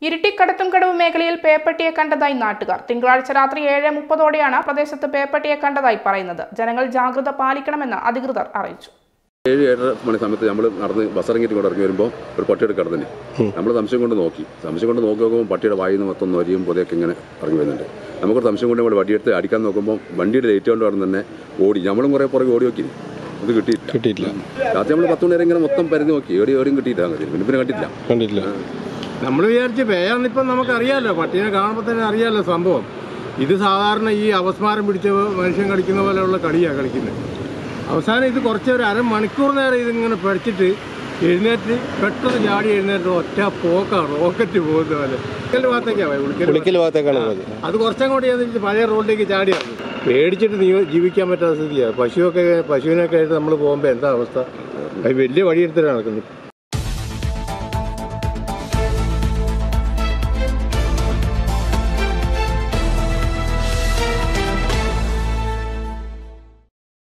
ഇരിട്ടിക്കടത്തും കടവ് മേഖലയിൽ പേപ്പട്ടിയെ കണ്ടതായി നാട്ടുകാർ തിങ്കളാഴ്ച രാത്രി ഏഴ് മുപ്പതോടെയാണ് പ്രദേശത്ത് പേപ്പട്ടിയെ കണ്ടതായി പറയുന്നത് ജനങ്ങൾ ജാഗ്രത പാലിക്കണമെന്ന് അധികൃതർ അറിയിച്ചു ഏഴ് ഏഴര മണി സമയത്ത് നമ്മൾ നടന്ന് ബസ് ഇറങ്ങിയിട്ട് കൊണ്ട് ഇറങ്ങി വരുമ്പോൾ ഒരു പട്ടിയുടെ കിടന്നിന് നമ്മൾ സംശയം കൊണ്ട് നോക്കി സംശയം കൊണ്ട് നോക്കി നോക്കുമ്പോൾ പട്ടിയുടെ വായിൽ നിന്ന് മൊത്തം നൊരിയും പൊതയൊക്കെ ഇങ്ങനെ ഇറങ്ങി വരുന്നുണ്ട് നമുക്കൊരു സംശയം കൊണ്ട് നമ്മൾ വടിയെടുത്ത് അടിക്കാൻ നോക്കുമ്പോൾ വണ്ടിയുടെ ലൈറ്റ് കൊണ്ട് അവിടെ തന്നെ ഓടി നമ്മളും കുറേ പുറകെ ഓടി നോക്കി അത് കിട്ടിയില്ല കിട്ടിയിട്ടില്ല രാത്രി നമ്മൾ പത്ത് മണി വരെ ഇങ്ങനെ മൊത്തം പരതി നോക്കി എവിടെ എവിടെയും കിട്ടിയില്ല അങ്ങനെ പിന്നെ പിന്നെ കണ്ടില്ല കണ്ടില്ല നമ്മൾ വിചാരിച്ച് പേയാന്നിപ്പം നമുക്കറിയാമല്ലോ പട്ടീനെ കാണുമ്പോൾ തന്നെ അറിയാമല്ലോ സംഭവം ഇത് സാധാരണ ഈ അവസ്മാരം പിടിച്ച മനുഷ്യൻ കളിക്കുന്ന പോലെയുള്ള കളിയാണ് കളിക്കുന്നത് അവസാനം ഇത് കുറച്ച് ഒരു അരമണിക്കൂർ നേരം ഇതിങ്ങനെ പഠിച്ചിട്ട് എഴുന്നേറ്റ് പെട്ടെന്ന് ചാടി എഴുന്നേറ്റ് ഒറ്റ പോക്കാണ് റോക്കറ്റ് പോകുന്ന പോലെ ഉളിക്കൽ ഭാഗത്തേക്കാണ് പോയത്. ഉളിക്കൽ പുളിക്കൽ ഭാഗത്തേക്കാണ് പോയത് അത് കുറച്ചങ്ങോട്ട് ചെന്നിട്ട് പഴയ റോഡിലേക്ക് ചാടിയാണ് പേടിച്ചിട്ട് നീ ജീവിക്കാൻ പറ്റാത്ത സ്ഥിതിയാണ് പശുവൊക്കെ പശുവിനൊക്കെ ആയിട്ട് നമ്മൾ പോകുമ്പോൾ എന്താ അവസ്ഥ അത് വലിയ വഴിയെടുത്തിട്ടാണ് നടക്കുന്നത്